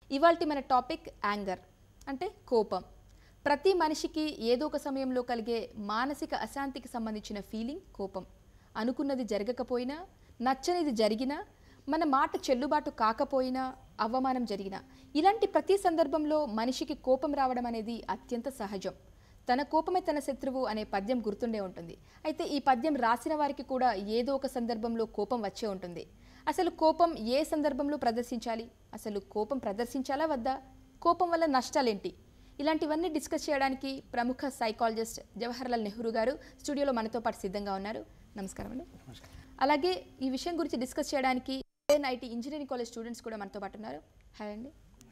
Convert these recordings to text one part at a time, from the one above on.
ఇవాల్టి మన topic anger అంటే కోపం ప్రతి మనిషికి ఏదో ఒక సమయంలో కలిగే మానసిక అశాంతికి సంబంధించిన ఫీలింగ్ కోపం అనుకున్నది జరగకపోయినా నచ్చనిది జరిగినా మన మాట చెల్లుబాటు కాకపోయినా అవమానం జరిగినా ఇలాంటి ప్రతి సందర్భంలో మనిషికి కోపం రావడం అనేది అత్యంత సహజం తన కోపమే తన శత్రువు అనే పద్యం గుర్తుండే ఉంటుంది అయితే ఈ పద్యం రాసిన వారికి కూడా ఏదో ఒక సందర్భంలో కోపం వచ్చే ఉంటుంది అసలు కోపం ఏ సందర్భంలో ప్రదర్శించాలి అసలు కోపం ప్రదర్శించాలా వద్దా కోపం వల్ల నష్టాలేంటి ఇలాంటివన్నీ డిస్కస్ చేయడానికి ప్రముఖ సైకాలజిస్ట్ జవహర్లాల్ నెహ్రూ గారు స్టూడియోలో మనతో పాటు సిద్ధంగా ఉన్నారు నమస్కారం అండి అలాగే ఈ విషయం గురించి డిస్కస్ చేయడానికి ఐటీ ఇంజనీరింగ్ కాలేజ్ స్టూడెంట్స్ కూడా మనతో పాటు ఉన్నారు హాయ్ అండి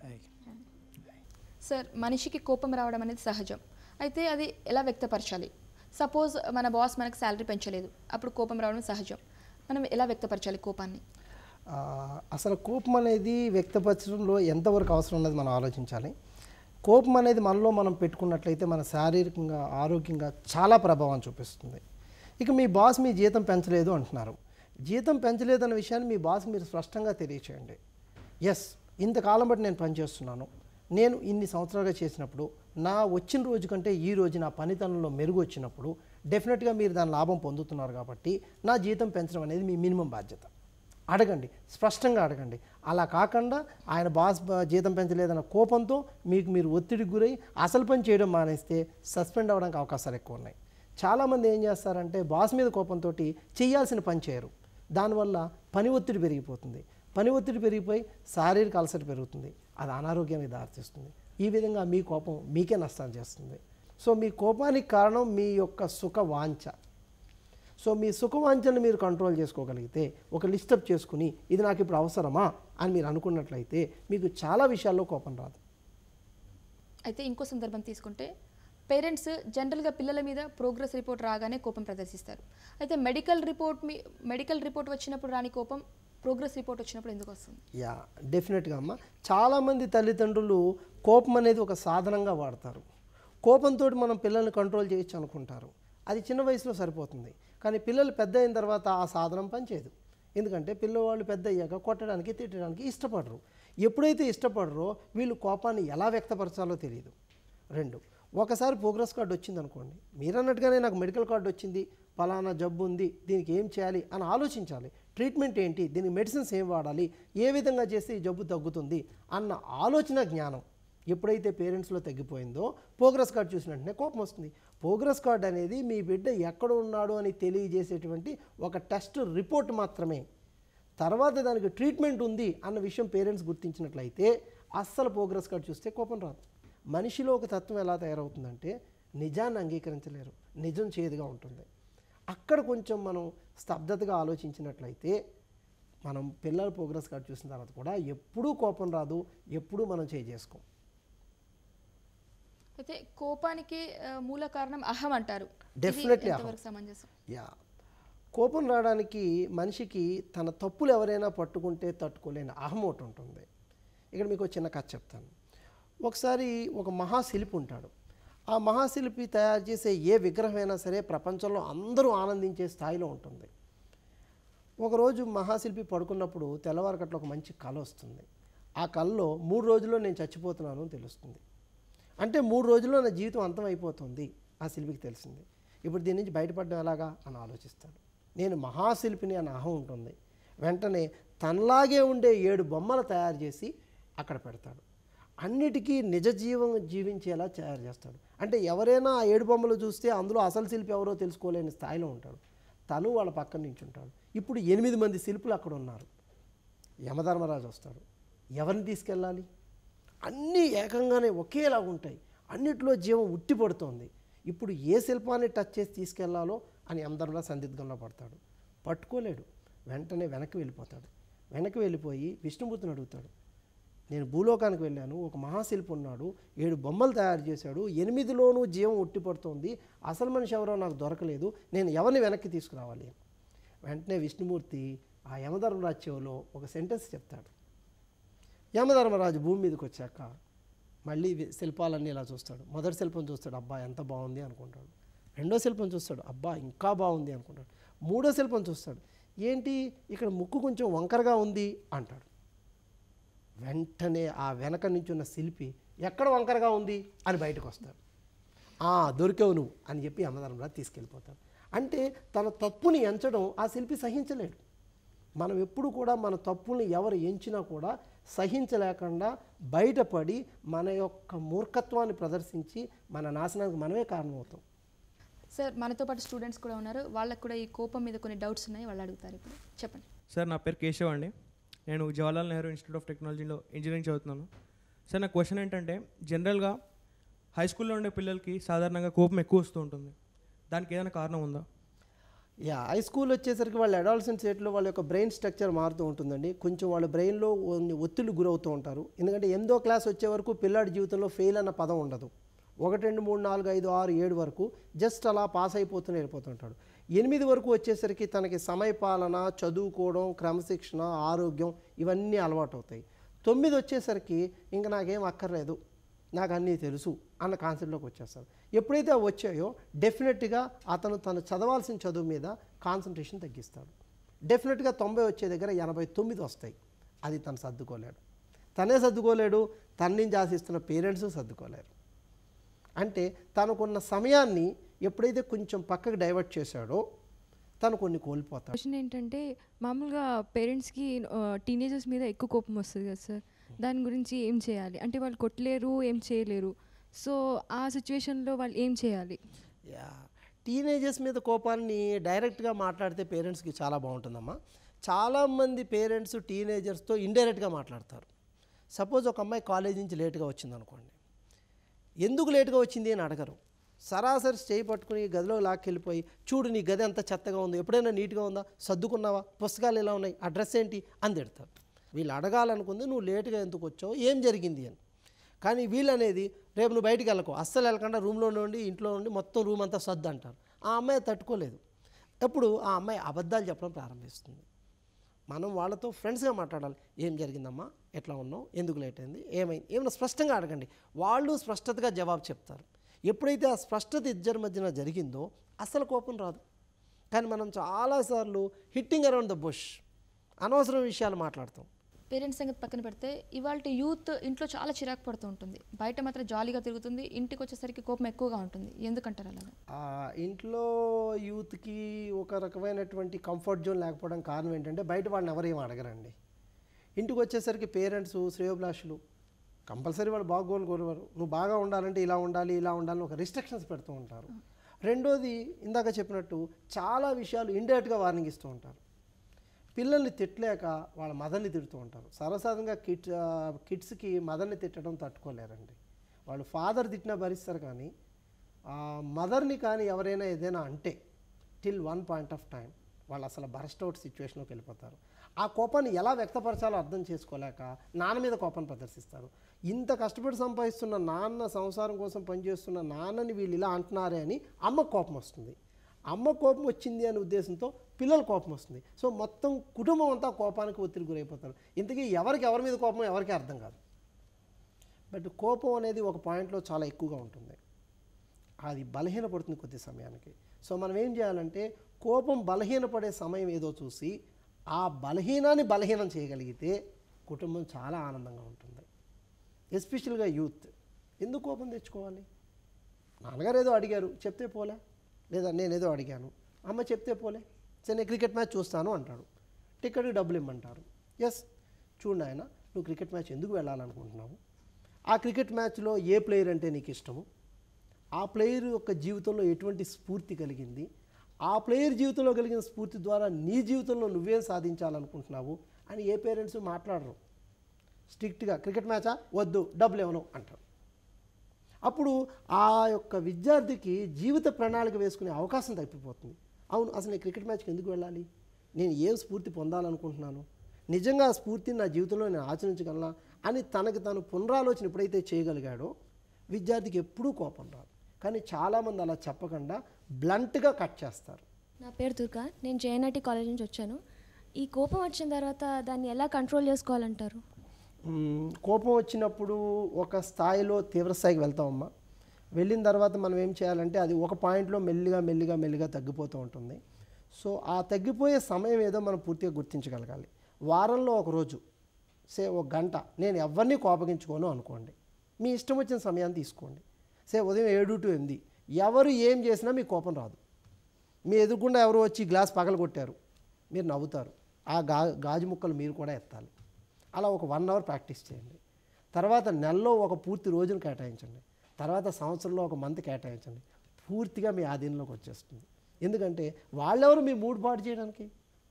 సార్ మనిషికి కోపం రావడం అనేది సహజం అయితే అది ఎలా వ్యక్తపరచాలి సపోజ్ మన బాస్ మనకు శాలరీ పెంచలేదు అప్పుడు కోపం రావడం సహజం మనం ఎలా వ్యక్తపరచాలి కోపాన్ని ఆ, అసలు కోపం అనేది వ్యక్తపరచడంలో ఎంతవరకు అవసరం ఉన్నది మనం ఆలోచించాలి కోపం అనేది మనలో మనం పెట్టుకున్నట్లయితే మన శారీరకంగా ఆరోగ్యంగా చాలా ప్రభావం చూపిస్తుంది ఇక మీ బాస్ మీ జీతం పెంచలేదు అంటున్నారు జీతం పెంచలేదు అన్న విషయాన్ని మీ బాస్ మీరు స్పష్టంగా తెలియచేయండి ఎస్ ఇంతకాలం బట్టి నేను పనిచేస్తున్నాను నేను ఇన్ని సంవత్సరాలుగా చేసినప్పుడు నా వచ్చిన రోజు కంటే ఈ రోజు నా పనితనంలో మెరుగు వచ్చినప్పుడు డెఫినెట్గా మీరు దాని లాభం పొందుతున్నారు కాబట్టి నా జీతం పెంచడం అనేది మీ మినిమం బాధ్యత అడగండి స్పష్టంగా అడగండి అలా కాకుండా ఆయన బాస్ బ- జీతం పెంచలేదన్న కోపంతో మీకు మీరు ఒత్తిడికి గురై అసలు పని చేయడం మానేస్తే సస్పెండ్ అవ్వడానికి అవకాశాలు ఎక్కువ ఉన్నాయి చాలామంది ఏం చేస్తారంటే బాస్ మీద కోపంతో చేయాల్సిన పని చేయరు దానివల్ల పని ఒత్తిడి పెరిగిపోతుంది పని ఒత్తిడి పెరిగిపోయి శారీరక అలసట పెరుగుతుంది అది అనారోగ్యానికి దారితీస్తుంది ఈ విధంగా మీ కోపం మీకే నష్టాలు చేస్తుంది సో మీ కోపానికి కారణం మీ యొక్క సుఖ వాంఛ సో మీ సుఖవాంఛను మీరు కంట్రోల్ చేసుకోగలిగితే ఒక లిస్టప్ చేసుకుని ఇది నాకు ఇప్పుడు అవసరమా అని మీరు అనుకున్నట్లయితే మీకు చాలా విషయాల్లో కోపం రాదు అయితే ఇంకో సందర్భం తీసుకుంటే పేరెంట్స్ జనరల్గా పిల్లల మీద ప్రోగ్రెస్ రిపోర్ట్ రాగానే కోపం ప్రదర్శిస్తారు అయితే మెడికల్ రిపోర్ట్ మీ మెడికల్ రిపోర్ట్ వచ్చినప్పుడు రాని కోపం ప్రోగ్రెస్ రిపోర్ట్ వచ్చినప్పుడు ఎందుకు వస్తుంది యా డెఫినెట్గా అమ్మ చాలామంది తల్లిదండ్రులు కోపం అనేది ఒక సాధనంగా వాడతారు కోపంతో మనం పిల్లల్ని కంట్రోల్ చేయొచ్చు అనుకుంటారు అది చిన్న వయసులో సరిపోతుంది కానీ పిల్లలు పెద్ద అయిన తర్వాత ఆ సాధనం పనిచేయదు ఎందుకంటే పిల్లవాళ్ళు పెద్ద అయ్యాక కొట్టడానికి తిట్టడానికి ఇష్టపడరు ఎప్పుడైతే ఇష్టపడరో వీళ్ళు కోపాన్ని ఎలా వ్యక్తపరచాలో తెలియదు రెండు ఒకసారి ప్రోగ్రెస్ కార్డు వచ్చింది అనుకోండి మీరు అన్నట్టుగానే నాకు మెడికల్ కార్డు వచ్చింది పలానా జబ్బు ఉంది దీనికి ఏం చేయాలి అని ఆలోచించాలి ట్రీట్మెంట్ ఏంటి దీనికి మెడిసిన్స్ ఏం వాడాలి ఏ విధంగా చేస్తే ఈ జబ్బు తగ్గుతుంది అన్న ఆలోచన జ్ఞానం ఎప్పుడైతే పేరెంట్స్లో తగ్గిపోయిందో ప్రోగ్రెస్ కార్డ్ చూసిన వెంటనే కోపం వస్తుంది ప్రోగ్రెస్ కార్డ్ అనేది మీ బిడ్డ ఎక్కడ ఉన్నాడు అని తెలియజేసేటువంటి ఒక టెస్ట్ రిపోర్ట్ మాత్రమే తర్వాత దానికి ట్రీట్మెంట్ ఉంది అన్న విషయం పేరెంట్స్ గుర్తించినట్లయితే అస్సలు ప్రోగ్రెస్ కార్డ్ చూస్తే కోపం రాదు మనిషిలో ఒక తత్వం ఎలా తయారవుతుందంటే నిజాన్ని అంగీకరించలేరు నిజం చేదుగా ఉంటుంది అక్కడ కొంచెం మనం స్తబ్దతగా ఆలోచించినట్లయితే మనం పిల్లల ప్రోగ్రెస్ కార్డ్ చూసిన తర్వాత కూడా ఎప్పుడూ కోపం రాదు ఎప్పుడూ మనం చేయి చేసుకోం అయితే కోపానికి ఆ, మూల కారణం అహం అంటారు ఇది Definitely అహం. ఎంతవరకు సమంజసం యా కోపం రావడానికి మనిషికి తన తప్పులు ఎవరైనా పట్టుకుంటే తట్టుకోలేని అహం ఒకటి ఉంటుంది ఇక్కడ మీకు ఒక చిన్న కథ చెప్తాను ఒకసారి ఒక మహాశిల్పి ఉంటాడు ఆ మహాశిల్పి తయారు చేసే ఏ విగ్రహమైనా సరే ప్రపంచంలో అందరూ ఆనందించే స్థాయిలో ఉంటుంది ఒకరోజు మహాశిల్పి పడుకున్నప్పుడు తెల్లవారకట్లో ఒక మంచి కళ వస్తుంది ఆ కళలో మూడు రోజుల్లో నేను చచ్చిపోతున్నాను అని తెలుస్తుంది అంటే మూడు రోజుల్లో నా జీవితం అంతం అయిపోతుంది ఆ శిల్పికి తెలిసింది ఇప్పుడు దీని నుంచి బయటపడడం ఎలాగా అని ఆలోచిస్తాడు నేను మహాశిల్పిని అని అహం ఉంటుంది వెంటనే తనలాగే ఉండే ఏడు బొమ్మలు తయారు చేసి అక్కడ పెడతాడు అన్నిటికీ నిజ జీవం జీవించేలా తయారు చేస్తాడు అంటే ఎవరైనా ఆ ఏడు బొమ్మలు చూస్తే అందులో అసలు శిల్పి ఎవరో తెలుసుకోలేని స్థాయిలో ఉంటాడు తను వాళ్ళ పక్కన నించుంటాడు ఇప్పుడు ఎనిమిది మంది శిల్పులు అక్కడ ఉన్నారు యమధర్మరాజు వస్తాడు ఎవరిని తీసుకెళ్ళాలి అన్నీ ఏకంగానే ఒకేలా ఉంటాయి అన్నిట్లో జీవం ఉట్టి పడుతోంది ఇప్పుడు ఏ శిల్పాన్ని టచ్ చేసి తీసుకెళ్లాలో అని అందరిలో సందిగ్ధంలో పడతాడు పట్టుకోలేడు వెంటనే వెనక్కి వెళ్ళిపోతాడు వెనక్కి వెళ్ళిపోయి విష్ణుమూర్తిని అడుగుతాడు నేను భూలోకానికి వెళ్ళాను ఒక మహాశిల్పి ఉన్నాడు ఏడు బొమ్మలు తయారు చేశాడు ఎనిమిదిలోనూ జీవం ఉట్టి పడుతోంది అసలు మనిషి ఎవరో నాకు దొరకలేదు నేను ఎవరిని వెనక్కి తీసుకురావాలి వెంటనే విష్ణుమూర్తి ఆ యమధర్మరాజు చెవిలో ఒక సెంటెన్స్ చెప్తాడు యమధర్మరాజు భూమి మీదకి వచ్చాక మళ్ళీ వి- శిల్పాలన్నీ ఇలా చూస్తాడు మొదటి శిల్పం చూస్తాడు అబ్బా ఎంత బాగుంది అనుకుంటాడు రెండో శిల్పం చూస్తాడు అబ్బా ఇంకా బాగుంది అనుకుంటాడు మూడో శిల్పం చూస్తాడు ఏంటి ఇక్కడ ముక్కు కొంచెం వంకరగా ఉంది అంటాడు వెంటనే ఆ వెనక నుంచి ఉన్న శిల్పి ఎక్కడ వంకరగా ఉంది అని బయటకు వస్తారు "ఆ, దొరికావు నువ్వు అని చెప్పి యమధర్మరాజు తీసుకెళ్ళిపోతాడు అంటే తన తప్పుని ఎంచడం ఆ శిల్పి సహించలేడు మనం ఎప్పుడు కూడా మన తప్పుల్ని ఎవరు ఎంచినా కూడా సహించలేకుండా బయటపడి మన యొక్క మూర్ఖత్వాన్ని ప్రదర్శించి మన నాశనానికి మనమే కారణమవుతాం సార్ మనతో పాటు స్టూడెంట్స్ కూడా ఉన్నారు వాళ్ళకి కూడా ఈ కోపం మీద కొన్ని డౌట్స్ ఉన్నాయి వాళ్ళు అడుగుతారు ఇప్పుడు చెప్పండి సార్ నా పేరు కేశవ్ అండి నేను జవహర్లాల్ నెహ్రూ ఇన్స్టిట్యూట్ ఆఫ్ టెక్నాలజీలో ఇంజనీరింగ్ చదువుతున్నాను సార్ నా క్వశ్చన్ ఏంటంటే జనరల్గా హై స్కూల్లో ఉండే పిల్లలకి సాధారణంగా కోపం ఎక్కువ వస్తూ ఉంటుంది దానికి ఏదైనా కారణం ఉందా యా హై స్కూల్ వచ్చేసరికి వాళ్ళ అడాల్సెన్స్ ఏట్లో వాళ్ళ యొక్క బ్రెయిన్ స్ట్రక్చర్ మారుతూ ఉంటుందండి కొంచెం వాళ్ళ బ్రెయిన్లో కొన్ని ఒత్తిళ్ళు గురవుతూ ఉంటారు ఎందుకంటే ఎనిమిదో క్లాస్ వచ్చే వరకు పిల్లాడి జీవితంలో ఫెయిల్ అన్న పదం ఉండదు ఒకటి రెండు మూడు నాలుగు ఐదు ఆరు ఏడు వరకు జస్ట్ అలా పాస్ అయిపోతూనే వెళ్ళిపోతుంటాడు ఎనిమిది వరకు వచ్చేసరికి తనకి సమయపాలన చదువుకోవడం క్రమశిక్షణ ఆరోగ్యం ఇవన్నీ అలవాటు అవుతాయి తొమ్మిది వచ్చేసరికి ఇంకా నాకేం అక్కర్లేదు నాకు అన్నీ తెలుసు అన్న కాన్సెప్ట్లోకి వచ్చేస్తారు ఎప్పుడైతే అవి వచ్చాయో డెఫినెట్గా అతను తను చదవాల్సిన చదువు మీద కాన్సన్ట్రేషన్ తగ్గిస్తాడు డెఫినెట్గా తొంభై వచ్చే దగ్గర ఎనభై తొమ్మిది వస్తాయి అది తను సర్దుకోలేడు తనే సర్దుకోలేడు తన నుంచి ఆశిస్తున్న పేరెంట్స్ సర్దుకోలేరు అంటే తనకున్న సమయాన్ని ఎప్పుడైతే కొంచెం పక్కకు డైవర్ట్ చేశాడో తను కొన్ని కోల్పోతాడు క్వశ్చన్ ఏంటంటే మామూలుగా పేరెంట్స్కి టీనేజర్స్ మీద ఎక్కువ కోపం వస్తుంది కదా సార్ దాని గురించి ఏం చేయాలి అంటే వాళ్ళు కొట్టలేరు ఏం చేయలేరు సో ఆ సిచ్యువేషన్లో వాళ్ళు ఏం చేయాలి యా టీనేజర్స్ మీద కోపాన్ని డైరెక్ట్గా మాట్లాడితే పేరెంట్స్కి చాలా బాగుంటుందమ్మా చాలామంది పేరెంట్స్ టీనేజర్స్తో ఇండైరెక్ట్గా మాట్లాడతారు సపోజ్ ఒక అమ్మాయి కాలేజ్ నుంచి లేట్గా వచ్చింది అనుకోండి ఎందుకు లేట్గా వచ్చింది అని అడగరు సరాసరి చేయి పట్టుకుని గదిలో లాక్కెళ్ళిపోయి చూడు నీ గది ఎంత చెత్తగా ఉందో ఎప్పుడైనా నీట్గా ఉందా సర్దుకున్నావా పుస్తకాలు ఎలా ఉన్నాయి ఆ డ్రెస్ ఏంటి అని తిడతారు వీళ్ళు అడగాలనుకుంది నువ్వు లేటుగా ఎందుకు వచ్చావు ఏం జరిగింది అని కానీ వీళ్ళు అనేది రేపు నువ్వు బయటికి వెళ్ళకు అస్సలు వెళ్ళకుండా రూమ్లో నుండి ఇంట్లో నుండి మొత్తం రూమ్ అంతా సర్దు అంటారు ఆ అమ్మాయి తట్టుకోలేదు ఎప్పుడు ఆ అమ్మాయి అబద్ధాలు చెప్పడం ప్రారంభిస్తుంది మనం వాళ్ళతో ఫ్రెండ్స్గా మాట్లాడాలి ఏం జరిగిందమ్మా ఎట్లా ఉన్నావు ఎందుకు లేట్ అయింది ఏమైంది ఏమైనా స్పష్టంగా అడగండి వాళ్ళు స్పష్టతగా జవాబు చెప్తారు ఎప్పుడైతే ఆ స్పష్టత ఇద్దరి మధ్యన జరిగిందో అసలు కోపం రాదు కానీ మనం చాలాసార్లు హిట్టింగ్ అరౌండ్ ద బుష్ అనవసరం విషయాలు మాట్లాడతాం పేరెంట్స్ సంగతి పక్కన పెడితే ఇవాళ యూత్ ఇంట్లో చాలా చిరాకు పడుతూ ఉంటుంది బయట మాత్రం జాలీగా తిరుగుతుంది ఇంటికి వచ్చేసరికి కోపం ఎక్కువగా ఉంటుంది ఎందుకంటారు అలాగా ఆ ఇంట్లో యూత్కి ఒక రకమైనటువంటి కంఫర్ట్ జోన్ లేకపోవడం కారణం ఏంటంటే బయట వాళ్ళని ఎవరేం అడగరండి ఇంటికి వచ్చేసరికి పేరెంట్స్ శ్రేయోభిలాషులు కంపల్సరీ వాళ్ళు బాగోలు కోరువారు నువ్వు బాగా ఉండాలంటే ఇలా ఉండాలి ఇలా ఉండాలని ఒక రిస్ట్రిక్షన్స్ పెడుతూ ఉంటారు రెండోది ఇందాక చెప్పినట్టు చాలా విషయాలు ఇండైరెక్ట్గా వార్నింగ్ ఇస్తూ ఉంటారు పిల్లల్ని తిట్టలేక వాళ్ళ మదర్ని తిడుతూ ఉంటారు సర్వసాధారణంగా కిడ్ కిడ్స్కి మదర్ని తిట్టడం తట్టుకోలేరండి వాళ్ళు ఫాదర్ తిట్టినా భరిస్తారు కానీ ఆ మదర్ని కానీ ఎవరైనా ఏదైనా అంటే till one point of time వాళ్ళు అసలు బరస్ట్ అవుట్ సిచ్యువేషన్లోకి వెళ్ళిపోతారు ఆ కోపాన్ని ఎలా వ్యక్తపరచాలో అర్థం చేసుకోలేక నాన్న మీద కోపాన్ని ప్రదర్శిస్తారు ఇంత కష్టపడి సంపాదిస్తున్న నాన్న సంసారం కోసం పనిచేస్తున్న నాన్నని వీళ్ళు ఇలా అంటున్నారే అని అమ్మ కోపం వస్తుంది అమ్మ కోపం వచ్చింది అనే ఉద్దేశంతో పిల్లల కోపం వస్తుంది సో మొత్తం కుటుంబం అంతా కోపానికి ఒత్తిడి గురైపోతారు ఇంతకీ ఎవరికి ఎవరి మీద కోపం ఎవరికి అర్థం కాదు బట్ కోపం అనేది ఒక పాయింట్లో చాలా ఎక్కువగా ఉంటుంది అది బలహీనపడుతుంది కొద్ది సమయానికి సో మనం ఏం చేయాలంటే కోపం బలహీనపడే సమయం ఏదో చూసి ఆ బలహీనాన్ని బలహీనం చేయగలిగితే కుటుంబం చాలా ఆనందంగా ఉంటుంది ఎస్పెషల్గా యూత్ ఎందుకు కోపం తెచ్చుకోవాలి నాన్నగారు ఏదో అడిగారు చెప్తే పోలే లేదా నేను ఏదో అడిగాను అమ్మ చెప్తే పోలే సరే నేను క్రికెట్ మ్యాచ్ చూస్తాను అంటాడు టికెట్కి డబ్బులు ఇమ్మంటారు ఎస్ చూడు నాయన నువ్వు క్రికెట్ మ్యాచ్ ఎందుకు వెళ్ళాలనుకుంటున్నావు ఆ క్రికెట్ మ్యాచ్లో ఏ ప్లేయర్ అంటే నీకు ఇష్టము ఆ ప్లేయర్ యొక్క జీవితంలో ఎటువంటి స్ఫూర్తి కలిగింది ఆ ప్లేయర్ జీవితంలో కలిగిన స్ఫూర్తి ద్వారా నీ జీవితంలో నువ్వేం సాధించాలనుకుంటున్నావు అని ఏ పేరెంట్స్ మాట్లాడరు స్ట్రిక్ట్గా క్రికెట్ మ్యాచా వద్దు డబ్బులు ఇవ్వను అంటారు అప్పుడు ఆ యొక్క విద్యార్థికి జీవిత ప్రణాళిక వేసుకునే అవకాశం తప్పిపోతుంది అవును అసలు నేను క్రికెట్ మ్యాచ్కి ఎందుకు వెళ్ళాలి నేను ఏం స్ఫూర్తి పొందాలనుకుంటున్నాను నిజంగా ఆ స్ఫూర్తిని నా జీవితంలో నేను ఆచరించగలనా అని తనకి తాను పునరాలోచన ఎప్పుడైతే చేయగలిగాడో విద్యార్థికి ఎప్పుడూ కోపం రాదు కానీ చాలామంది అలా చెప్పకుండా బ్లంట్గా కట్ చేస్తారు నా పేరు దుర్గా నేను జేఎన్ఐటి కాలేజ్ నుంచి వచ్చాను ఈ కోపం వచ్చిన తర్వాత దాన్ని ఎలా కంట్రోల్ చేసుకోవాలంటారు మ్మ్, కోపం వచ్చినప్పుడు ఒక స్థాయిలో తీవ్ర స్థాయికి వెళ్తామమ్మా వెళ్ళిన తర్వాత మనం ఏం చేయాలంటే అది ఒక పాయింట్లో మెల్లిగా మెల్లిగా మెల్లిగా తగ్గిపోతూ ఉంటుంది సో ఆ తగ్గిపోయే సమయం ఏదో మనం పూర్తిగా గుర్తించగలగాలి వారంలో ఒక రోజు సే ఒక గంట నేను ఎవరిని కోపగించుకోను అనుకోండి మీ ఇష్టం వచ్చిన సమయాన్ని తీసుకోండి సే ఉదయం ఏడు టు ఎనిమిది ఎవరు ఏం చేసినా మీకు కోపం రాదు మీ ఎదుర్కొండా ఎవరు వచ్చి గ్లాస్ పగల కొట్టారు మీరు నవ్వుతారు ఆ గా గాజు ముక్కలు మీరు కూడా ఎత్తాలి అలా ఒక వన్ అవర్ ప్రాక్టీస్ చేయండి తర్వాత నెలలో ఒక పూర్తి రోజును కేటాయించండి తర్వాత సంవత్సరంలో ఒక మంత్ కేటాయించండి పూర్తిగా మీ ఆధీనంలోకి వచ్చేస్తుంది ఎందుకంటే వాళ్ళెవరు మీ మూడ్ పాటు చేయడానికి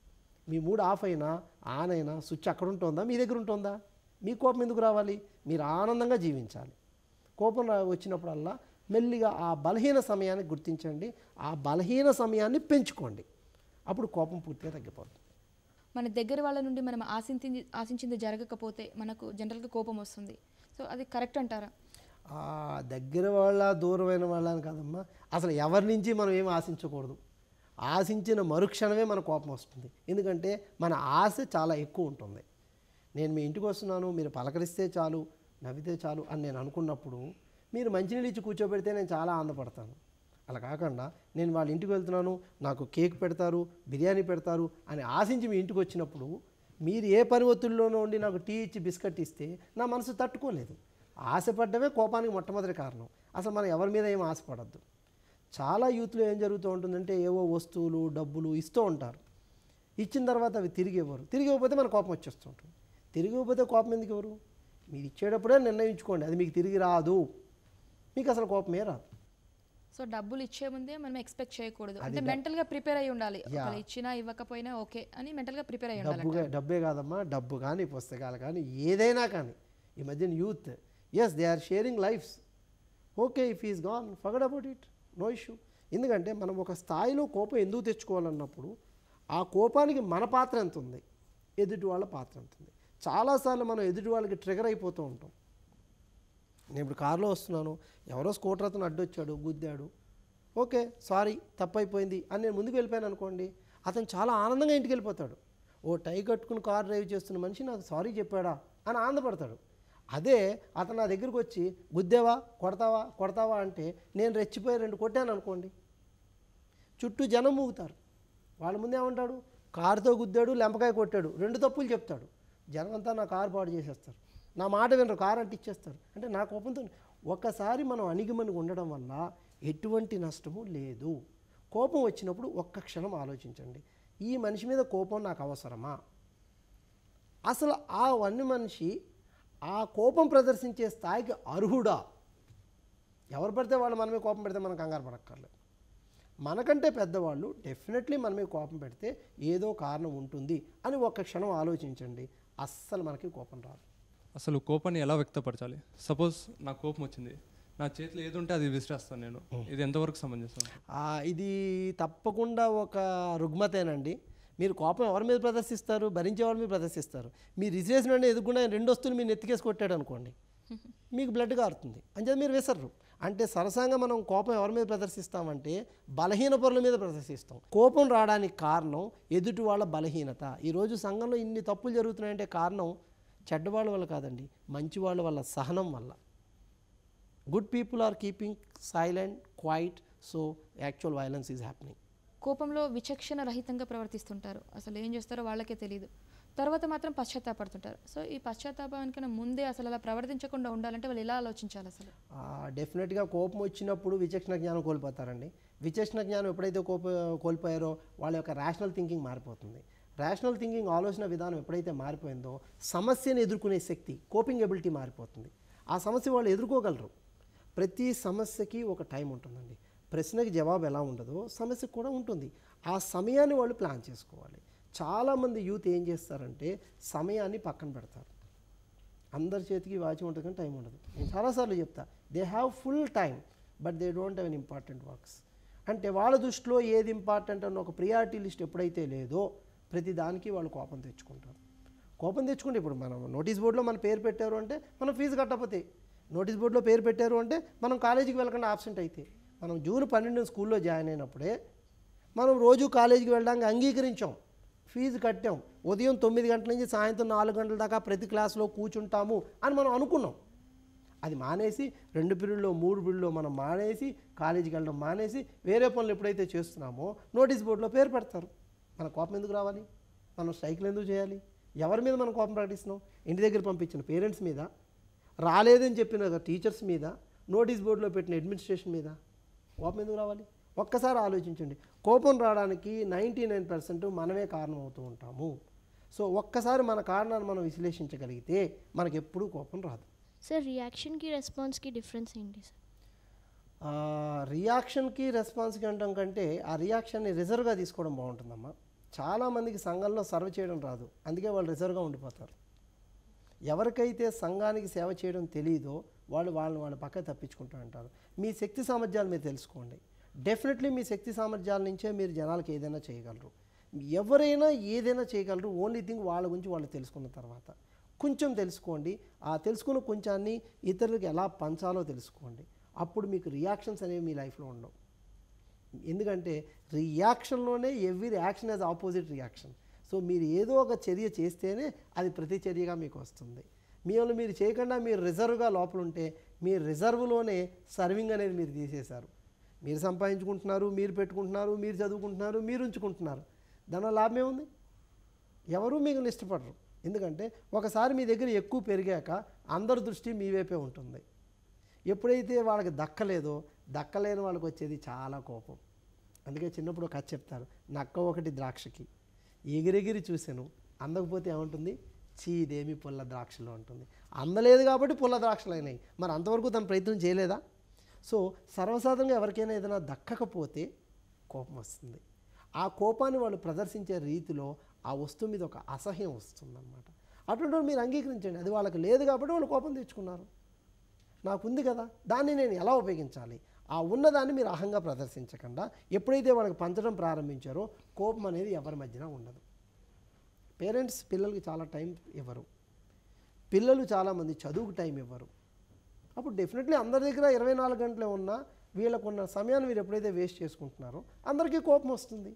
మీ మూడ్ ఆఫ్ అయినా ఆన్ అయినా స్విచ్ అక్కడ ఉంటుందా మీ దగ్గర ఉంటుందా మీ కోపం ఎందుకు రావాలి మీరు ఆనందంగా జీవించాలి కోపం రా- వచ్చినప్పుడల్లా మెల్లిగా ఆ బలహీన సమయాన్ని గుర్తించండి ఆ బలహీన సమయాన్ని పెంచుకోండి అప్పుడు కోపం పూర్తిగా తగ్గిపోతుంది మన దగ్గర వాళ్ళ నుండి మనం ఆశించింది ఆశించింది జరగకపోతే మనకు జనరల్గా కోపం వస్తుంది సో అది కరెక్ట్ అంటారా ఆ దగ్గర వాళ్ళ దూరమైన వాళ్ళ అని కాదమ్మా అసలు ఎవరి నుంచి మనం ఏం ఆశించకూడదు ఆశించిన మరుక్షణమే మన కోపం వస్తుంది ఎందుకంటే మన ఆశ చాలా ఎక్కువ ఉంటుంది నేను మీ ఇంటికి వస్తున్నాను మీరు పలకరిస్తే చాలు నవ్వితే చాలు అని నేను అనుకున్నప్పుడు మీరు మంచినీళ్ళు ఇచ్చి కూర్చోబెడితే నేను చాలా ఆనందపడతాను అలా కాకుండా నేను వాళ్ళ ఇంటికి వెళ్తున్నాను నాకు కేక్ పెడతారు బిర్యానీ పెడతారు అని ఆశించి మీ ఇంటికి వచ్చినప్పుడు మీరు ఏ పని ఒత్తిడిలోనో ఉండి నాకు టీ ఇచ్చి బిస్కెట్ ఇస్తే నా మనసు తట్టుకోలేదు ఆశపడ్డమే కోపానికి మొట్టమొదటి కారణం అసలు మనం ఎవరి మీద ఏం ఆశపడద్దు చాలా యూత్లో ఏం జరుగుతూ ఉంటుందంటే ఏవో వస్తువులు డబ్బులు ఇస్తూ ఉంటారు ఇచ్చిన తర్వాత అవి తిరిగి ఇవ్వరు తిరిగి ఇవ్వకపోతే మన కోపం వచ్చేస్తూ ఉంటుంది తిరిగి ఇవ్వకపోతే కోపం ఎందుకు ఇవ్వరు మీరు ఇచ్చేటప్పుడే నిర్ణయించుకోండి అది మీకు తిరిగి రాదు మీకు అసలు కోపమే రాదు సో డబ్బులు ఇచ్చే ముందే మనం ఎక్స్పెక్ట్ చేయకూడదు అది అంటే డ- మెంటల్ గా ప్రిపేర్ అయి ఉండాలి యా. ఒకవేళ ఇచ్చినా ఇవ్వకపోయినా ఓకే అని మెంటల్ గా ప్రిపేర్ అయి ఉండాలి డబ్బుగా డబ్బే కాదమ్మా డబ్బు కానీ పుస్తకాలు కానీ ఏదైనా కానీ ఈ మధ్యన youth as they are sharing lives okay if is gone forget about it no issue ఎందుకంటే మనం ఒక స్థాయిలో కోపం ఎందుకు తెచ్చుకోవాలన్నప్పుడు ఆ కోపానికి మన పాత్ర ఎంత ఉంది ఎదుటి వాళ్ళ పాత్ర ఎంత ఉంది చాలాసార్లు మనం ఎదుటి వాళ్ళకి ట్రిగర్ అయిపోతూ ఉంటాం నేను ఇప్పుడు కారులో వస్తున్నాను ఎవరో స్కూటర్ అతను అడ్డొచ్చాడు గుద్దాడు ఓకే సారీ తప్పైపోయింది అని నేను ముందుకు వెళ్ళిపోయాను అనుకోండి అతను చాలా ఆనందంగా ఇంటికి వెళ్ళిపోతాడు ఓ టై కట్టుకుని కార్ డ్రైవ్ చేస్తున్న మనిషి నాకు సారీ చెప్పాడా అని ఆనందపడతాడు అదే అతను నా దగ్గరికి వచ్చి గుద్దేవా కొడతావా కొడతావా అంటే నేను రెచ్చిపోయి రెండు కొట్టాను అనుకోండి చుట్టూ జనం మూగుతారు వాళ్ళ ముందు ఏమంటాడు కారుతో గుద్దాడు లెంపకాయ కొట్టాడు రెండు తప్పులు చెప్తాడు జనం అంతా నా కారు పాడు చేసేస్తారు నా మాట వినరు కారు అంటే ఇచ్చేస్తారు అంటే నా కోపంతో ఒక్కసారి మనం అణిగిమణిగి ఉండడం వల్ల ఎటువంటి నష్టము లేదు కోపం వచ్చినప్పుడు ఒక్క క్షణం ఆలోచించండి ఈ మనిషి మీద కోపం నాకు అవసరమా అసలు ఆ వన్య మనిషి ఆ కోపం ప్రదర్శించే స్థాయికి అర్హుడా ఎవరు పడితే వాళ్ళు మనమే కోపం పెడితే మనం కంగారు పడక్కర్లేదు మనకంటే పెద్దవాళ్ళు డెఫినెట్లీ మనమే కోపం పెడితే ఏదో కారణం ఉంటుంది అని ఒక్క క్షణం ఆలోచించండి అస్సలు మనకి కోపం రాదు అసలు కోపాన్ని ఎలా వ్యక్తపరచాలి సపోజ్ నాకు కోపం వచ్చింది నా చేతిలో ఏది ఉంటే అది విసిరేస్తాను నేను ఇది ఎంతవరకు సమంజసం ఆ, ఇది తప్పకుండా ఒక రుగ్మతేనండి మీరు కోపం ఎవరి మీద ప్రదర్శిస్తారు భరించే వాళ్ళ మీద ప్రదర్శిస్తారు మీరు రిజిస్ట్రేషన్ అంటే ఎదుర్కొన్న రెండు వస్తువులు మీరు నెత్తికేసి కొట్టాడు అనుకోండి మీకు బ్లడ్ కారుతుంది అంచేది మీరు విసర్రు అంటే సరసంగా మనం కోపం ఎవరి మీద ప్రదర్శిస్తామంటే బలహీన పరుల మీద ప్రదర్శిస్తాం కోపం రావడానికి కారణం ఎదుటి వాళ్ళ బలహీనత ఈరోజు సంఘంలో ఇన్ని తప్పులు జరుగుతున్నాయంటే కారణం చెడ్డవాళ్ళ వల్ల కాదండి మంచి వాళ్ళ వల్ల సహనం వల్ల good people are keeping silent quiet so actual violence is happening కోపంలో విచక్షణ రహితంగా ప్రవర్తిస్తుంటారు అసలు ఏం చేస్తారో వాళ్ళకే తెలియదు తర్వాత మాత్రం పశ్చాత్తాపడుతుంటారు సో ఈ పశ్చాత్తాపానికన్నా ముందే అసలు అలా ప్రవర్తించకుండా ఉండాలంటే వాళ్ళు ఎలా ఆలోచించాలి అసలు డెఫినెట్గా కోపం వచ్చినప్పుడు విచక్షణ జ్ఞానం కోల్పోతారండి విచక్షణ జ్ఞానం ఎప్పుడైతే కోప కోల్పోయారో వాళ్ళ యొక్క రేషనల్ థింకింగ్ మారిపోతుంది రేషనల్ థింకింగ్ ఆలోచన విధానం ఎప్పుడైతే మారిపోయిందో సమస్యను ఎదుర్కొనే శక్తి కోపింగ్ ఎబిలిటీ మారిపోతుంది ఆ సమస్య వాళ్ళు ఎదుర్కోగలరు ప్రతి సమస్యకి ఒక టైం ఉంటుందండి ప్రశ్నకి జవాబు ఎలా ఉండదో సమస్యకు కూడా ఉంటుంది ఆ సమయాన్ని వాళ్ళు ప్లాన్ చేసుకోవాలి చాలామంది యూత్ ఏం చేస్తారంటే సమయాన్ని పక్కన పెడతారు అందరి చేతికి వాచి ఉంటుంది కానీ టైం ఉండదు నేను చాలాసార్లు చెప్తా they have full time but they don't have an important works అంటే వాళ్ళ దృష్టిలో ఏది ఇంపార్టెంట్ అన్న ఒక ప్రియారిటీ లిస్ట్ ఎప్పుడైతే లేదో ప్రతి దానికి వాళ్ళు కోపం తెచ్చుకుంటారు కోపం తెచ్చుకుంటే ఇప్పుడు మనం నోటీస్ బోర్డులో మన పేరు పెట్టారు అంటే మనం ఫీజు కట్టకపోతే నోటీస్ బోర్డులో పేరు పెట్టారు అంటే మనం కాలేజీకి వెళ్ళకుండా ఆబ్సెంట్ అయితే మనం జూన్ పన్నెండు స్కూల్లో జాయిన్ అయినప్పుడే మనం రోజు కాలేజీకి వెళ్ళడానికి అంగీకరించాం ఫీజు కట్టాం ఉదయం తొమ్మిది గంటల నుంచి సాయంత్రం నాలుగు గంటల దాకా ప్రతి క్లాస్లో కూర్చుంటాము అని మనం అనుకున్నాం అది మానేసి రెండు పీరియడ్లో మూడు పీరియడ్లో మనం మానేసి కాలేజీకి వెళ్ళడం మానేసి వేరే పనులు ఎప్పుడైతే చేస్తున్నామో నోటీస్ బోర్డులో పేరు పెడతారు మన కోపం ఎందుకు రావాలి మనం స్ట్రైక్లు ఎందుకు చేయాలి ఎవరి మీద మనం కోపం ప్రకటిస్తున్నాం ఇంటి దగ్గర పంపించిన పేరెంట్స్ మీద రాలేదని చెప్పిన టీచర్స్ మీద నోటీస్ బోర్డులో పెట్టిన అడ్మినిస్ట్రేషన్ మీద కోపం ఎందుకు రావాలి ఒక్కసారి ఆలోచించండి కోపం రావడానికి నైంటీ నైన్ పర్సెంట్ మనమే కారణం అవుతూ ఉంటాము సో ఒక్కసారి మన కారణాన్ని మనం విశ్లేషించగలిగితే మనకి ఎప్పుడూ కోపం రాదు సార్ రియాక్షన్కి రెస్పాన్స్కి డిఫరెన్స్ ఏంటి సార్ ఆ, రియాక్షన్కి రెస్పాన్స్కి అనడం కంటే ఆ రియాక్షన్ని రిజర్వ్గా తీసుకోవడం బాగుంటుందమ్మా చాలామందికి సంఘంలో సర్వ్ చేయడం రాదు అందుకే వాళ్ళు రిజర్వ్గా ఉండిపోతారు ఎవరికైతే సంఘానికి సేవ చేయడం తెలియదో వాళ్ళు వాళ్ళని వాళ్ళ పక్క తప్పించుకుంటూ ఉంటారు మీ శక్తి సామర్థ్యాలు మీరు తెలుసుకోండి డెఫినెట్లీ మీ శక్తి సామర్థ్యాల నుంచే మీరు జనాలకు ఏదైనా చేయగలరు ఎవరైనా ఏదైనా చేయగలరు ఓన్లీ థింగ్ వాళ్ళ గురించి వాళ్ళు తెలుసుకున్న తర్వాత కొంచెం తెలుసుకోండి ఆ తెలుసుకున్న కొంచాన్ని ఇతరులకు ఎలా పంచాలో తెలుసుకోండి అప్పుడు మీకు రియాక్షన్స్ అనేవి మీ లైఫ్లో ఉండవు ఎందుకంటే రియాక్షన్లోనే every action has opposite reaction so మీరు ఏదో ఒక చర్య చేస్తేనే అది ప్రతి చర్యగా మీకు వస్తుంది మిమ్మల్ని మీరు చేయకుండా మీరు రిజర్వ్గా లోపల ఉంటే మీ రిజర్వ్లోనే సర్వింగ్ అనేది మీరు తీసేశారు మీరు సంపాదించుకుంటున్నారు మీరు పెట్టుకుంటున్నారు మీరు చదువుకుంటున్నారు మీరు ఉంచుకుంటున్నారు దానివల్ల లాభం ఏముంది ఎవరూ మీకు ఇష్టపడరు ఎందుకంటే ఒకసారి మీ దగ్గర ఎక్కువ పెరిగాక అందరి దృష్టి మీ వైపే ఉంటుంది ఎప్పుడైతే వాళ్ళకి దక్కలేదో దక్కలేని వాళ్ళకి వచ్చేది చాలా కోపం అందుకే చిన్నప్పుడు ఒక కథ చెప్తారు నక్క ఒకటి ద్రాక్షకి ఎగిరెగిరి చూశాను అందకపోతే ఏముంటుంది చీదేమి పుల్ల ద్రాక్షలో ఉంటుంది అందలేదు కాబట్టి పుల్ల ద్రాక్షలు అయినాయి మరి అంతవరకు తన ప్రయత్నం చేయలేదా సో సర్వసాధారణంగా ఎవరికైనా ఏదైనా దక్కకపోతే కోపం వస్తుంది ఆ కోపాన్ని వాళ్ళు ప్రదర్శించే రీతిలో ఆ వస్తువు మీద ఒక అసహ్యం వస్తుందన్నమాట అటువంటి వాళ్ళు మీరు అంగీకరించండి అది వాళ్ళకి లేదు కాబట్టి వాళ్ళు కోపం తెచ్చుకున్నారు నాకు ఉంది కదా దాన్ని నేను ఎలా ఉపయోగించాలి ఆ ఉన్నదాన్ని మీరు అహంగా ప్రదర్శించకుండా ఎప్పుడైతే వాళ్ళకి పంచడం ప్రారంభించారో కోపం అనేది ఎవరి మధ్యన ఉండదు పేరెంట్స్ పిల్లలకి చాలా టైం ఇవ్వరు పిల్లలు చాలామంది చదువుకు టైం ఇవ్వరు అప్పుడు డెఫినెట్లీ అందరి దగ్గర ఇరవై నాలుగు గంటలే ఉన్నా వీళ్ళకున్న సమయాన్ని మీరు ఎప్పుడైతే వేస్ట్ చేసుకుంటున్నారో అందరికీ కోపం వస్తుంది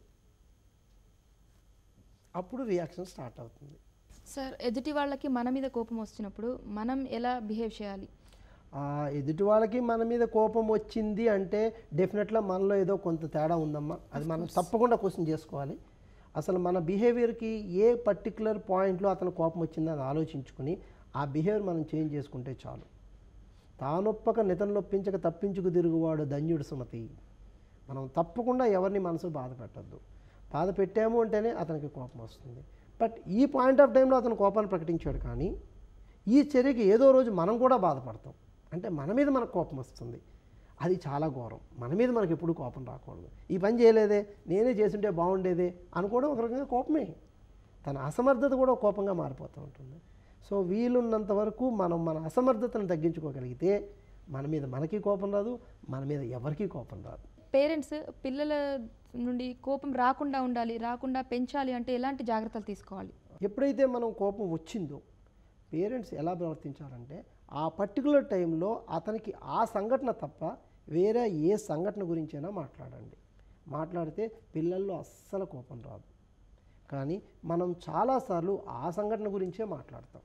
అప్పుడు రియాక్షన్ స్టార్ట్ అవుతుంది సార్ ఎదుటి వాళ్ళకి మన మీద కోపం వచ్చినప్పుడు మనం ఎలా బిహేవ్ చేయాలి ఆ, ఎదుటి వాళ్ళకి మన మీద కోపం వచ్చింది అంటే డెఫినెట్గా మనలో ఏదో కొంత తేడా ఉందమ్మా అది మనం తప్పకుండా క్వశ్చన్ చేసుకోవాలి అసలు మన బిహేవియర్కి ఏ పర్టికులర్ పాయింట్లో అతను కోపం వచ్చిందని ఆలోచించుకుని ఆ బిహేవియర్ మనం చేంజ్ చేసుకుంటే చాలు తానొప్పక నితనొప్పించక తప్పించుకు తిరుగువాడు ధన్యుడు సుమతి మనం తప్పకుండా ఎవరిని మనసు బాధ పెట్టద్దు బాధ పెట్టాము అంటేనే అతనికి కోపం వస్తుంది బట్ ఈ పాయింట్ ఆఫ్ టైంలో అతను కోపాన్ని ప్రకటించాడు కానీ ఈ చర్యకి ఏదో రోజు మనం కూడా బాధపడతాం అంటే మన మీద మనకు కోపం వస్తుంది అది చాలా ఘోరం మన మీద మనకి ఎప్పుడు కోపం రాకూడదు ఈ పని చేయలేదే నేనే చేస్తుంటే బాగుండేదే అనుకోవడం ఒక రకంగా కోపమే తన అసమర్థత కూడా ఒక కోపంగా మారిపోతూ ఉంటుంది సో వీలున్నంత వరకు మనం మన అసమర్థతను తగ్గించుకోగలిగితే మన మీద మనకి కోపం రాదు మన మీద ఎవరికీ కోపం రాదు పేరెంట్స్ పిల్లల నుండి కోపం రాకుండా ఉండాలి రాకుండా పెంచాలి అంటే ఎలాంటి జాగ్రత్తలు తీసుకోవాలి ఎప్పుడైతే మనం కోపం వచ్చిందో పేరెంట్స్ ఎలా ప్రవర్తించాలంటే ఆ పర్టికులర్ టైంలో అతనికి ఆ సంఘటన తప్ప వేరే ఏ సంఘటన గురించైనా మాట్లాడండి మాట్లాడితే పిల్లల్లో అస్సలు కోపం రాదు కానీ మనం చాలాసార్లు ఆ సంఘటన గురించే మాట్లాడతాం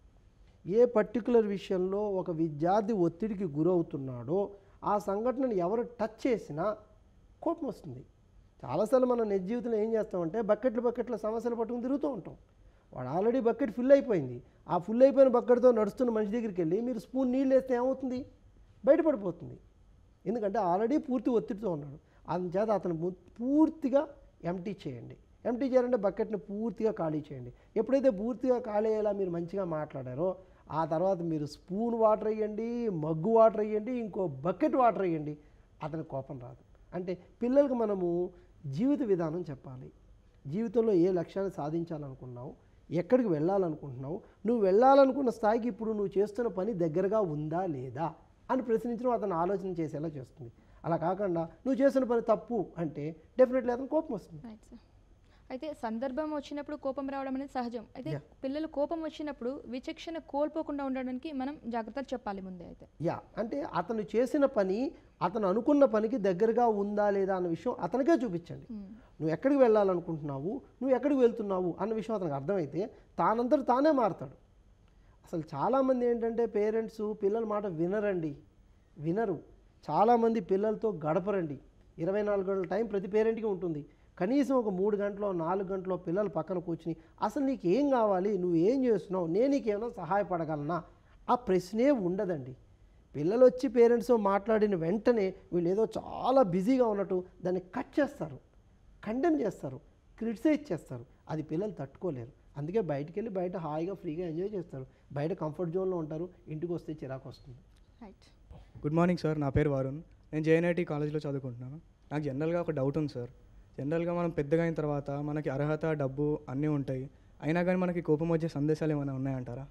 ఏ పర్టికులర్ విషయంలో ఒక విద్యార్థి ఒత్తిడికి గురవుతున్నాడో ఆ సంఘటనను ఎవరు టచ్ చేసినా కోపం వస్తుంది చాలాసార్లు మనం నిజ జీవితంలో ఏం చేస్తామంటే బకెట్లు బకెట్ల సమస్యలు పట్టుకుని తిరుగుతూ ఉంటాం వాడు ఆల్రెడీ బకెట్ ఫుల్ అయిపోయింది ఆ ఫుల్ అయిపోయిన బకెట్తో నడుస్తున్న మనిషి దగ్గరికి వెళ్ళి మీరు స్పూన్ నీళ్ళు వేస్తే ఏమవుతుంది బయటపడిపోతుంది ఎందుకంటే ఆల్రెడీ పూర్తి ఒత్తిడితో ఉన్నాడు అందుచేత అతను ము- పూర్తిగా ఎంటీ చేయండి ఎంటీ చేయాలంటే బకెట్ని పూర్తిగా ఖాళీ చేయండి ఎప్పుడైతే పూర్తిగా ఖాళీ అయ్యేలా మీరు మంచిగా మాట్లాడారో ఆ తర్వాత మీరు స్పూన్ వాటర్ వేయండి మగ్గు వాటర్ వేయండి ఇంకో బకెట్ వాటర్ వేయండి అతనికి కోపం రాదు అంటే పిల్లలకు మనము జీవిత విధానం చెప్పాలి జీవితంలో ఏ లక్ష్యాన్ని సాధించాలనుకున్నావు ఎక్కడికి వెళ్ళాలనుకుంటున్నావు నువ్వు వెళ్ళాలనుకున్న స్థాయికి ఇప్పుడు నువ్వు చేస్తున్న పని దగ్గరగా ఉందా లేదా అని ప్రశ్నించడం అతను ఆలోచన చేసేలా చేస్తుంది అలా కాకుండా నువ్వు చేస్తున్న పని తప్పు అంటే డెఫినెట్లీ అతను కోపం వస్తుంది రైట్ సార్ అయితే సందర్భం వచ్చినప్పుడు కోపం రావడం అనేది సహజం అయితే Yeah. పిల్లలు కోపం వచ్చినప్పుడు విచక్షణ కోల్పోకుండా ఉండడానికి మనం జాగ్రత్తలు చెప్పాలి ముందే అయితే యా అంటే అతను చేసిన పని అతను అనుకున్న పనికి దగ్గరగా ఉందా లేదా అన్న విషయం అతనికే చూపించండి నువ్వు ఎక్కడికి వెళ్ళాలనుకుంటున్నావు నువ్వు ఎక్కడికి వెళ్తున్నావు అన్న విషయం అతనికి అర్థమైతే తానంతట తానే మారుతాడు అసలు చాలామంది ఏంటంటే పేరెంట్స్ పిల్లల మాట వినరండి వినరు చాలామంది పిల్లలతో గడపరండి ఇరవై నాలుగు గంటల టైం ప్రతి పేరెంట్కి ఉంటుంది కనీసం ఒక మూడు గంటలో నాలుగు గంటలో పిల్లలు పక్కన కూర్చుని అసలు నీకు ఏం కావాలి నువ్వు ఏం చేస్తున్నావు నేను నీకేమైనా సహాయపడగలనా ఆ ప్రశ్నే ఉండదండి పిల్లలు వచ్చి పేరెంట్స్ మాట్లాడిన వెంటనే వీళ్ళు ఏదో చాలా బిజీగా ఉన్నట్టు దాన్ని కట్ చేస్తారు కండెమ్ చేస్తారు క్రిటిసైజ్ చేస్తారు అది పిల్లలు తట్టుకోలేరు అందుకే బయటికి వెళ్ళి బయట హాయిగా ఫ్రీగా ఎంజాయ్ చేస్తారు బయట కంఫర్ట్ జోన్లో ఉంటారు ఇంటికి వస్తే చిరాకు వస్తుంది రైట్ గుడ్ మార్నింగ్ సార్ నా పేరు వరుణ్ నేను జేఎన్ఐటి కాలేజ్లో చదువుకుంటున్నాను నాకు జనరల్గా ఒక డౌట్ ఉంది సార్ జనరల్గా మనం పెద్దగా అయిన తర్వాత మనకి అర్హత డబ్బు అన్నీ ఉంటాయి అయినా కానీ మనకి కోపం వచ్చే సందేశాలు ఏమైనా ఉన్నాయంటారా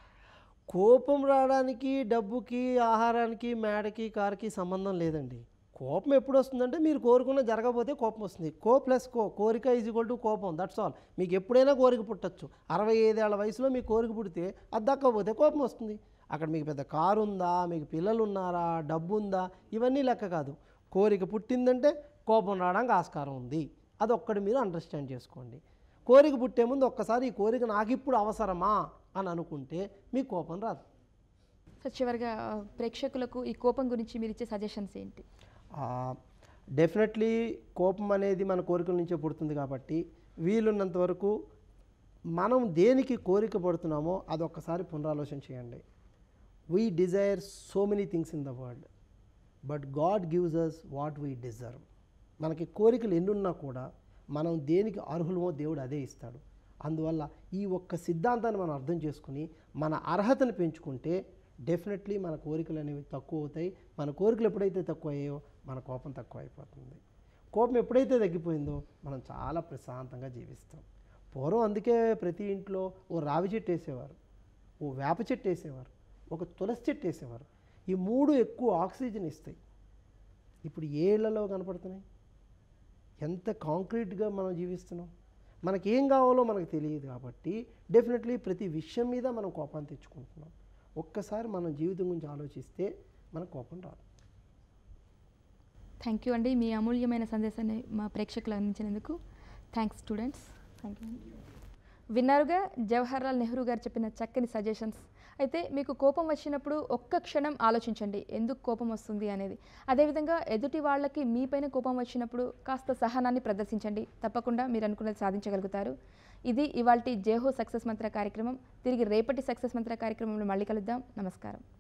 కోపం రావడానికి డబ్బుకి ఆహారానికి మేడకి కారుకి సంబంధం లేదండి కోపం ఎప్పుడు వస్తుందంటే మీరు కోరుకున్న జరగకపోతే కోపం వస్తుంది కో ప్లస్ కో కోరిక ఈజ్ ఈక్వల్ టు కోపం దట్స్ ఆల్ మీకు ఎప్పుడైనా కోరిక పుట్టచ్చు అరవై ఐదేళ్ల వయసులో మీకు కోరిక పుడితే అది దక్కకపోతే కోపం వస్తుంది అక్కడ మీకు పెద్ద కారు ఉందా మీకు పిల్లలు ఉన్నారా డబ్బు ఉందా ఇవన్నీ లెక్క కాదు కోరిక పుట్టిందంటే కోపం రావడానికి ఆస్కారం ఉంది అదొక్కటి మీరు అండర్స్టాండ్ చేసుకోండి కోరిక పుట్టే ముందు ఒక్కసారి ఈ కోరిక నాకు ఇప్పుడు అవసరమా అని అనుకుంటే మీకు కోపం రాదు సో చివరిగా ఆ, ప్రేక్షకులకు ఈ కోపం గురించి మీరు ఇచ్చే సజెషన్స్ ఏంటి డెఫినెట్లీ కోపం అనేది మన కోరికల నుంచే పుడుతుంది కాబట్టి వీలున్నంత వరకు మనం దేనికి కోరిక పడుతున్నామో అది ఒక్కసారి పునరాలోచన చేయండి we desire so many things in the world but God gives us what we deserve మనకి కోరికలు ఎన్నున్నా కూడా మనం దేనికి అర్హులమో దేవుడు అదే ఇస్తాడు అందువల్ల ఈ ఒక్క సిద్ధాంతాన్ని మనం అర్థం చేసుకుని మన అర్హతను పెంచుకుంటే డెఫినెట్లీ మన కోరికలు అనేవి తక్కువ అవుతాయి మన కోరికలు ఎప్పుడైతే తక్కువ అయ్యాయో మన కోపం తక్కువ అయిపోతుంది కోపం ఎప్పుడైతే తగ్గిపోయిందో మనం చాలా ప్రశాంతంగా జీవిస్తాం పూర్వం అందుకే ప్రతి ఇంట్లో ఓ రావి చెట్టు వేసేవారు ఓ వేప చెట్టు వేసేవారు ఒక తులసి చెట్టు వేసేవారు ఈ మూడు ఎక్కువ ఆక్సిజన్ ఇస్తాయి ఇప్పుడు ఏ ఇళ్లలో కనపడుతున్నాయి ఎంత కాంక్రీట్గా మనం జీవిస్తున్నాం మనకి ఏం కావాలో మనకు తెలియదు కాబట్టి డెఫినెట్లీ ప్రతి విషయం మీద మనం కోపాన్ని తెచ్చుకుంటున్నాం ఒక్కసారి మనం జీవితం గురించి ఆలోచిస్తే మనకు కోపం రాదు థ్యాంక్ యూ అండి మీ అమూల్యమైన సందేశాన్ని మా ప్రేక్షకులు అందించినందుకు థ్యాంక్స్ స్టూడెంట్స్ థ్యాంక్ యూ విన్నారుగా జవహర్లాల్ నెహ్రూ గారు చెప్పిన చక్కని సజెషన్స్ అయితే మీకు కోపం వచ్చినప్పుడు ఒక్క క్షణం ఆలోచించండి ఎందుకు కోపం వస్తుంది అనేది అదేవిధంగా ఎదుటి వాళ్ళకి మీపైన కోపం వచ్చినప్పుడు కాస్త సహనాన్ని ప్రదర్శించండి తప్పకుండా మీరు అనుకున్నది సాధించగలుగుతారు ఇది ఇవాల్టి జేహో సక్సెస్ మంత్ర కార్యక్రమం తిరిగి రేపటి సక్సెస్ మంత్ర కార్యక్రమంలో మళ్ళీ కలుద్దాం నమస్కారం